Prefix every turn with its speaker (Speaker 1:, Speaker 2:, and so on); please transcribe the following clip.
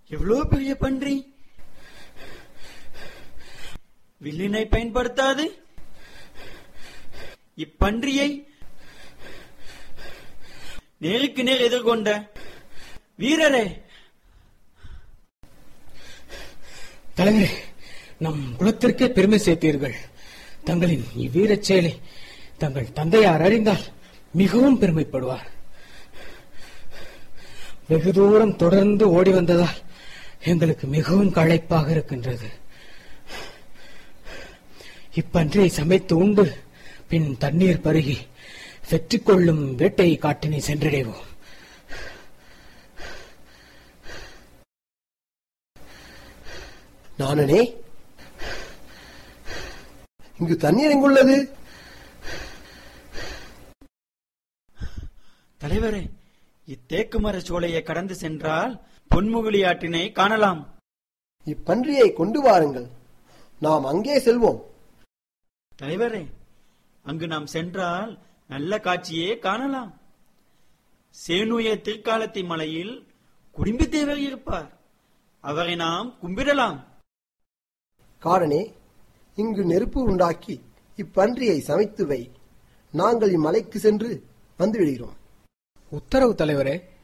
Speaker 1: எவ்வளவு பெரிய பன்றி வில்லினை பயன்படுத்தாது இப்பன்றியை நேருக்கு நேர் எதிர்கொண்ட வீரரே
Speaker 2: தலைவரே நம் குலத்திற்கே பெருமை சேர்த்தீர்கள் தங்களின் இவ்வீரச் செயலை தங்கள் தந்தையார் அறிந்தால் மிகவும் பெருமைப்படுவார் வெகு தூரம் தொடர்ந்து ஓடி வந்ததால் எங்களுக்கு மிகவும் களைப்பாக இருக்கின்றது இப்பன்றியை சமைத்து உண்டு பின் தண்ணீர் பருகி வெற்றி கொள்ளும் வேட்டை காட்டினை சென்றடைவோம்
Speaker 3: நானனே இங்கு தண்ணீர் எங்குள்ளது
Speaker 1: தலைவரே இத்தேக்கு மர சோலையை கடந்து சென்றால் பொன்முகிலி ஆற்றினை காணலாம்
Speaker 3: இப்பன்றியை கொண்டு வாருங்கள் நாம் அங்கே செல்வோம்
Speaker 1: தலைவரே அங்கு நாம் சென்றால் நல்ல காட்சியே காணலாம் சேனுய திருக்காலத்தி மலையில் குடும்பி தேவர் இருப்பார் அவரை நாம் கும்பிடலாம்
Speaker 3: காரனே இங்கு நெருப்பு உண்டாக்கி இப்பன்றியை சமைத்து வை நாங்கள் இம்மலைக்கு சென்று வந்துவிடுகிறோம்
Speaker 2: உத்தரவு தலைவரே